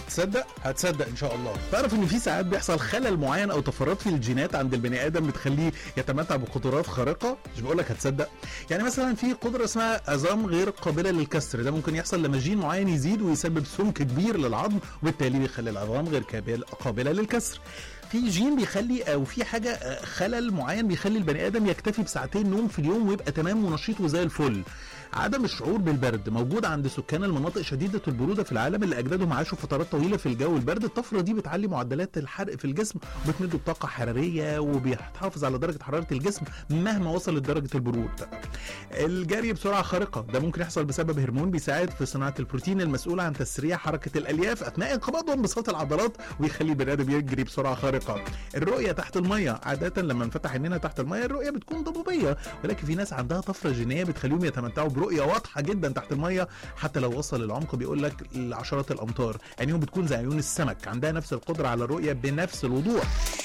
تصدق هتصدق ان شاء الله تعرف ان في ساعات بيحصل خلل معين او طفرات في الجينات عند البني ادم بتخليه يتمتع بقدرات خارقه مش بقول لك هتصدق يعني مثلا في قدره اسمها عظام غير قابله للكسر ده ممكن يحصل لما جين معين يزيد ويسبب سمك كبير للعظم وبالتالي بيخلي العظام غير قابل- قابله للكسر في جين بيخلي او في حاجه آه، خلل معين بيخلي البني ادم يكتفي بساعتين نوم في اليوم ويبقى تمام ونشيط وزي الفل عدم الشعور بالبرد موجود عند سكان المناطق شديده البروده في العالم اللي اجدادهم عاشوا فترات طويله في الجو البرد الطفره دي بتعلي معدلات الحرق في الجسم وبتمده بطاقه حراريه وبيحافظ على درجه حراره الجسم مهما وصلت درجه البرود الجري بسرعه خارقه ده ممكن يحصل بسبب هرمون بيساعد في صناعه البروتين المسؤول عن تسريع حركه الالياف اثناء انقباض وانبساط العضلات ويخلي البني ادم يجري بسرعه خارقه الرؤيه تحت الميه عاده لما نفتح عينينا تحت الميه الرؤيه بتكون ضبابيه ولكن في ناس عندها طفره جينيه بتخليهم يتمتعوا برؤيه واضحه جدا تحت الميه حتى لو وصل العمق بيقول لك لعشرات الامتار عينيهم بتكون زي عيون السمك عندها نفس القدره على الرؤيه بنفس الوضوح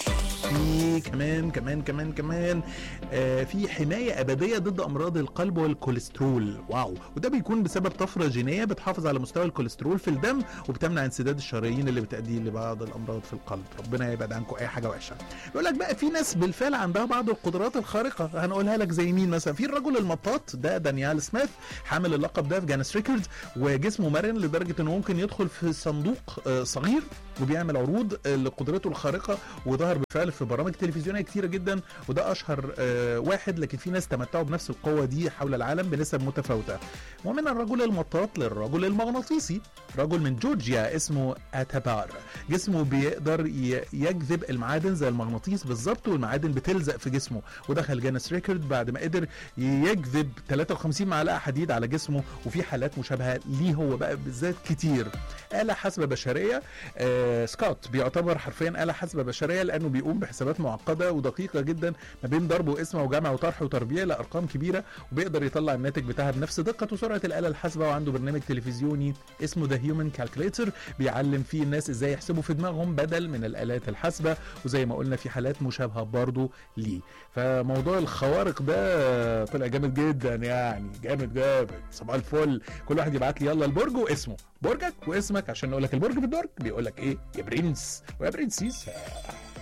في كمان كمان كمان كمان آه في حمايه ابديه ضد امراض القلب والكوليسترول واو وده بيكون بسبب طفره جينيه بتحافظ على مستوى الكوليسترول في الدم وبتمنع انسداد الشرايين اللي بتؤدي لبعض الامراض في القلب ربنا يبعد عنكم اي حاجه وحشه يقول لك بقى في ناس بالفعل عندها بعض القدرات الخارقه هنقولها لك زي مين مثلا في الرجل المطاط ده دانيال سميث حامل اللقب ده في جانس ريكورد وجسمه مرن لدرجه انه ممكن يدخل في صندوق آه، صغير وبيعمل عروض آه، لقدرته الخارقه وظهر بالفعل في برامج تلفزيونيه كتيره جدا وده اشهر آه، واحد لكن في ناس تمتعوا بنفس القوه دي حول العالم بنسب متفاوته ومن الرجل المطاط للرجل المغناطيسي رجل من جورجيا اسمه اتابار جسمه بيقدر ي- يجذب المعادن زي المغناطيس بالظبط والمعادن بتلزق في جسمه ودخل جانس ريكورد بعد ما قدر يجذب 53 معلقه حديد على جسمه وفي حالات مشابهه ليه هو بقى بالذات كتير آلة حاسبة بشرية آه سكوت بيعتبر حرفيا آلة حاسبة بشرية لأنه بيقوم بحسابات معقدة ودقيقة جدا ما بين ضرب وقسمة وجمع وطرح وتربيع لأرقام كبيرة وبيقدر يطلع الناتج بتاعها بنفس دقة وسرعة الآلة الحاسبة وعنده برنامج تلفزيوني اسمه ذا هيومن كالكوليتر بيعلم فيه الناس ازاي يحسبوا في دماغهم بدل من الآلات الحاسبة وزي ما قلنا في حالات مشابهة برضه ليه فموضوع الخوارق ده طلع جامد جدا يعني جامد جامد صباح الفل كل واحد يبعت لي يلا البرج واسمه برجك واسمك عشان نقول لك البرج في الدرج بيقول لك ايه يا برنس ويا برنسيس